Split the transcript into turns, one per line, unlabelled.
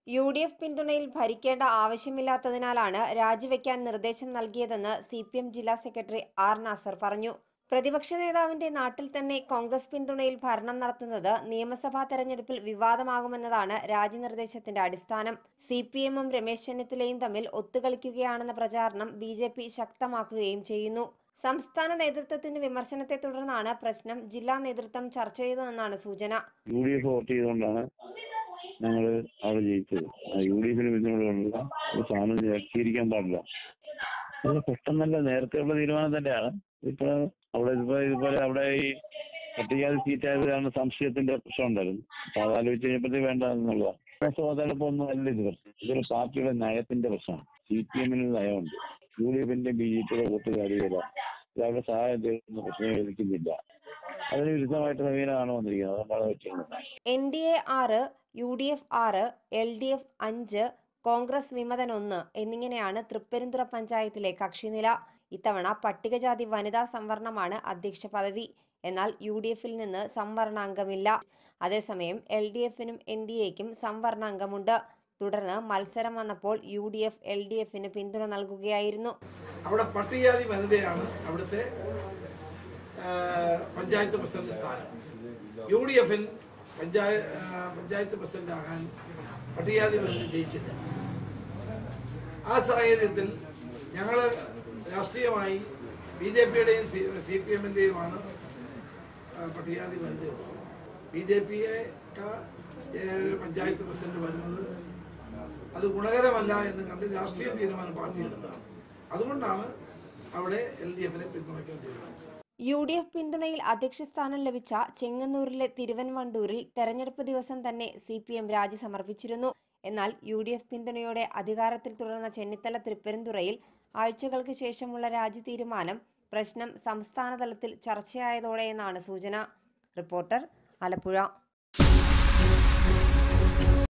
U D F പിന്തുണയിൽ ഭരിക്കേണ്ട ആവശ്യമില്ലാത്തതിനാലാണ് രാജിവെക്കാൻ നിർദ്ദേശം നൽകിയതെന്ന് സി പി എം ജില്ലാ സെക്രട്ടറി ആർ നാസർ പറഞ്ഞു പ്രതിപക്ഷ നേതാവിന്റെ നാട്ടിൽ തന്നെ കോൺഗ്രസ് പിന്തുണയിൽ ഭരണം നടത്തുന്നത് നിയമസഭാ തെരഞ്ഞെടുപ്പിൽ വിവാദമാകുമെന്നതാണ് രാജിനിർദ്ദേശത്തിന്റെ അടിസ്ഥാനം സി പി എമ്മും രമേശ് ചെന്നിത്തലയും തമ്മിൽ ഒത്തുകളിക്കുകയാണെന്ന പ്രചാരണം ബി ജെ പി ശക്തമാക്കുകയും ചെയ്യുന്നു സംസ്ഥാന നേതൃത്വത്തിന്റെ വിമർശനത്തെ തുടർന്നാണ് പ്രശ്നം ജില്ലാ നേതൃത്വം ചർച്ച ചെയ്തതെന്നാണ് സൂചന
യു ഡി എഫ് വോട്ട് ചെയ്തുകൊണ്ടാണ് ഞങ്ങൾ അവിടെ ജയിച്ചത് യു ഡി എഫിന് പിന്തുണയുള്ള ഒരു സ്ഥാനം അംഗീകരിക്കാൻ പാടില്ല അത് പെട്ടെന്നല്ല നേരത്തെയുള്ള തീരുമാനം തന്നെയാണ് ഇപ്പൊ അവിടെ ഇപ്പൊ ഇതുപോലെ അവിടെ ഈ പട്ടികജാതി സീറ്റ് ആയത് കാരണം സംശയത്തിന്റെ പ്രശ്നം ഉണ്ടായിരുന്നു അപ്പൊ അത് ആലോചിച്ച് കഴിഞ്ഞപ്പോഴത്തേക്ക് വേണ്ട എന്നുള്ളതാണ് സോദരപ്പൊന്നും അല്ല ഇത് പ്രശ്നം ഇതൊരു പാർട്ടിയുടെ നയത്തിന്റെ പ്രശ്നമാണ് സി പി എമ്മിന് നയമുണ്ട് യു ഡി എഫിന്റെ ബി ജെ പിയുടെ വോട്ട് കാര്യമില്ല ഇത് അവരുടെ സഹായം തരുന്ന പ്രശ്നം ലഭിക്കുന്നില്ല അതിന് വിരുദ്ധമായിട്ട് സമീപനമാണ് വന്നിരിക്കുന്നത് അതുകൊണ്ടാണ് പറ്റുന്നത്
എൻ ഡി എ ആറ് യു ഡി എഫ് ആറ് എൽ ഡി എഫ് അഞ്ച് കോൺഗ്രസ് വിമതൻ ഒന്ന് എന്നിങ്ങനെയാണ് തൃപ്പരുന്തുറ പഞ്ചായത്തിലെ കക്ഷിനില ഇത്തവണ പട്ടികജാതി വനിതാ സംവരണമാണ് അധ്യക്ഷ പദവി എന്നാൽ യു ഡി എഫിൽ നിന്ന് സംവരണാംഗമില്ല അതേസമയം എൽ ഡി എഫിനും എൻ ഡി എക്കും സംവരണാംഗമുണ്ട് തുടർന്ന് മത്സരം വന്നപ്പോൾ U D F L D എഫിന് പിന്തുണ നൽകുകയായിരുന്നു
അവിടെ പട്ടികജാതി വനിതയാണ് അവിടുത്തെ ആ, പഞ്ചായത്ത് പ്രസിഡന്റ് സ്ഥാനം യു ഡി എഫിൽ പഞ്ചായ ആ, പഞ്ചായത്ത് പ്രസിഡന്റ് ആകാൻ പട്ടികജാതി വനിത ജയിച്ചില്ല ആ സാഹചര്യത്തിൽ ഞങ്ങൾ രാഷ്ട്രീയമായി ബി ജെ പിയുടെയും സി പി എമ്മിൻ്റെയുമാണ് പട്ടികജാതി വനിതയുള്ളത് ബി ജെ പിയെ പഞ്ചായത്ത് പ്രസിഡന്റ് വരുന്നത് അത് ഗുണകരമല്ല എന്ന് കണ്ട് രാഷ്ട്രീയ തീരുമാനം പാർട്ടി എടുത്തതാണ് അതുകൊണ്ടാണ് അവിടെ എൽ ഡി എഫിനെ പിന്തുണയ്ക്കാൻ തീരുമാനിച്ചത്
യു ഡി എഫ് പിന്തുണയിൽ അധ്യക്ഷ സ്ഥാനം ലഭിച്ച ചെങ്ങന്നൂരിലെ തിരുവൻവണ്ടൂരിൽ തെരഞ്ഞെടുപ്പ് ദിവസം തന്നെ സി പി എം രാജി സമർപ്പിച്ചിരുന്നു എന്നാൽ യു ഡി എഫ് പിന്തുണയോടെ അധികാരത്തിൽ തുടർന്ന ചെന്നിത്തല തൃപ്പരന്തുറയിൽ ആഴ്ചകൾക്ക് ശേഷമുള്ള രാജി തീരുമാനം പ്രശ്നം സംസ്ഥാന തലത്തിൽ ചർച്ചയായതോടെയെന്നാണ് സൂചന റിപ്പോർട്ടർ ആലപ്പുഴ